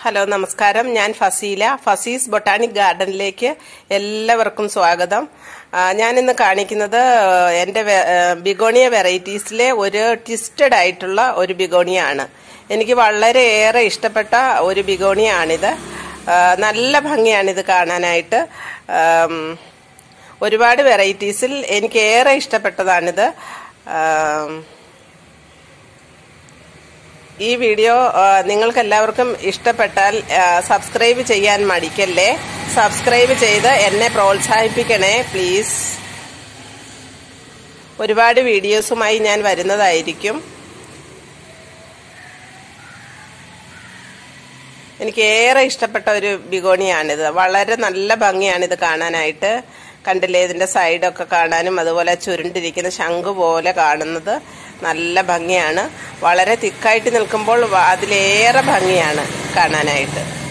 hello നമസ്കാരം ഞാൻ Faseela Fasee's botanic ഗാർഡനിലേക്ക് എല്ലാവർക്കും സ്വാഗതം ആ, ഞാനിന്ന് കാണിക്കുന്നത് എൻ്റെ വെ- ആ, ബിഗോണിയ വെറൈറ്റീസിലെ ഒരു ട്വിസ്റ്റഡ് ആയിട്ടുള്ള ഒരു ബിഗോണിയ ആണ് എനിക്ക് വളരെയേറെ ഇഷ്ടപ്പെട്ട ഒരു ബിഗോണിയ ആണിത് ആ, നല്ല ഭംഗിയാണിത് കാണാനായിട്ട് ആം, ഒരുപാട് വെറൈറ്റീസിൽ എനിക്ക് ഏറെ ഇഷ്ടപ്പെട്ടതാണിത് ആം, ഈ വീഡിയോ നിങ്ങൾക്ക് എല്ലാവർക്കും ഇഷ്ടപ്പെട്ടാൽ ആ, സബ്സ്ക്രൈബ് ചെയ്യാൻ മടിക്കല്ലേ സബ്സ്ക്രൈബ് ചെയ്ത് എന്നെ പ്രോത്സാഹിപ്പിക്കണേ പ്ലീസ് ഒരുപാട് വീഡിയോസുമായി ഞാൻ വരുന്നതായിരിക്കും എനിക്ക് ഏറെ ഇഷ്ടപ്പെട്ട ഒരു ബിഗോണിയാണിത് വളരെ നല്ല ഭംഗിയാണിത് കാണാനായിട്ട് കണ്ടില്ലേ ഇതിന്റെ സൈഡൊക്കെ കാണാനും അതുപോലെ ചുരുണ്ടിരിക്കുന്ന ശംഖ് പോലെ കാണുന്നത് നല്ല ഭംഗിയാണ് വളരെ തിക്കായിട്ട് നിൽക്കുമ്പോൾ വ- അതിലേറെ ഭംഗിയാണ് കാണാനായിട്ട്